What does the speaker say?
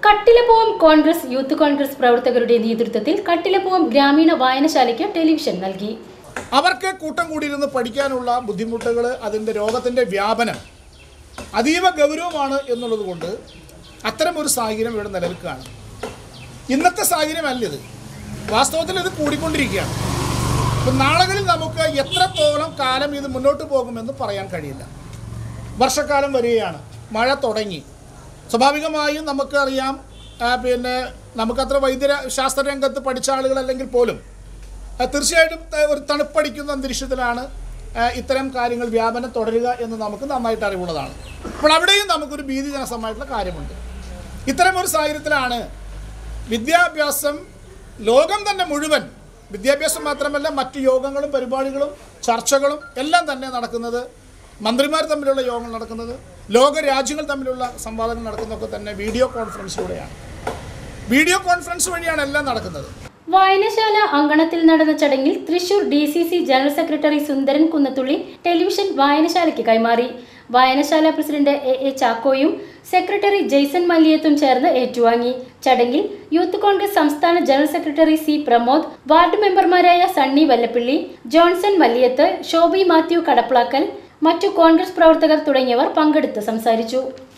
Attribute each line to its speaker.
Speaker 1: കട്ടിലപ്പൂവം Congress youth Congress പ്രവർത്തകരുടെ നേതൃത്വത്തിൽ കട്ടിലപ്പൂവം ഗ്രാമീണ വായനശാലയ്ക്ക് ടെലിവിഷൻ നൽകി
Speaker 2: അവർക്ക് കൂട്ടം കൂടിയിരുന്ന് പഠിക്കാനുള്ള ബുദ്ധിമുട്ടുകൾ അതിൻ്റെ രോഗത്തിൻ്റെ വ്യാപനം അതീവ ഗൗരവമാണ് എന്നുള്ളത് കൊണ്ട് അത്തരം ഒരു സാഹചര്യം ഇവിടെ നിലനിൽക്കുകയാണ് ഇന്നത്തെ സാഹചര്യമല്ല ഇത് വാസ്തവത്തിൽ ഇത് കൂടിക്കൊണ്ടിരിക്കുകയാണ് അപ്പം നാളുകളിൽ നമുക്ക് എത്രത്തോളം കാലം ഇത് മുന്നോട്ട് പോകുമെന്ന് പറയാൻ കഴിയില്ല വർഷക്കാലം വരികയാണ് മഴ തുടങ്ങി സ്വാഭാവികമായും നമുക്കറിയാം ആ, പിന്നെ നമുക്കത്ര വൈദ്യ ശാസ്ത്രരംഗത്ത് പഠിച്ച ആളുകളല്ലെങ്കിൽ പോലും ആ, തീർച്ചയായിട്ടും ത- ഒരു തണുപ്പടിക്കുന്ന അന്തരീക്ഷത്തിലാണ് ആ, ഇത്തരം കാര്യങ്ങൾ വ്യാപനം തുടരുക എന്ന് നമുക്ക് നന്നായിട്ട് അറിവുള്ളതാണ് അപ്പോൾ അവിടെയും നമുക്കൊരു ഭീതിജനകമായിട്ടുള്ള കാര്യമുണ്ട് ഇത്തരം ഒരു സാഹചര്യത്തിലാണ് വിദ്യാഭ്യാസം ലോകം തന്നെ മുഴുവൻ വിദ്യാഭ്യാസം മാത്രമല്ല മറ്റു യോഗങ്ങളും പരിപാടികളും ചർച്ചകളും എല്ലാം തന്നെ നടക്കുന്നത് മന്ത്രിമാർ തമ്മിലുള്ള യോഗങ്ങൾ നടക്കുന്നത് ലോക രാജ്യങ്ങൾ തമ്മിലുള്ള സംവാദങ്ങൾ നടക്കുന്നതൊക്കെ തന്നെ വീഡിയോ കോൺഫറൻസിലൂടെയാണ് വീഡിയോ കോൺഫറൻസ് വഴിയാണ് എല്ലാം നടക്കുന്നത്
Speaker 1: വായനശാല അങ്കണത്തിൽ നടന്ന ചടങ്ങിൽ Thrissur D C C general secretary Sundaran Kunnathully television വായനശാലയ്ക്ക് കൈമാറി വായനശാല പ്രസിഡന്റ് എ എ ചാക്കോയും സെക്രട്ടറി ജെയ്സൺ മല്ലിയത്തും ചേർന്ന് ഏറ്റുവാങ്ങി ചടങ്ങിൽ യൂത്ത് കോൺഗ്രസ് സംസ്ഥാന general secretary C Pramod ward മെമ്പർമാരായ സണ്ണി വല്ലപ്പിള്ളി ജോൺസൺ മല്ലിയത്ത് ഷോബി മാത്യു കടപ്ലാക്കൽ മറ്റു കോൺഗ്രസ് പ്രവർത്തകർ തുടങ്ങിയവർ പങ്കെടുത്ത് സംസാരിച്ചു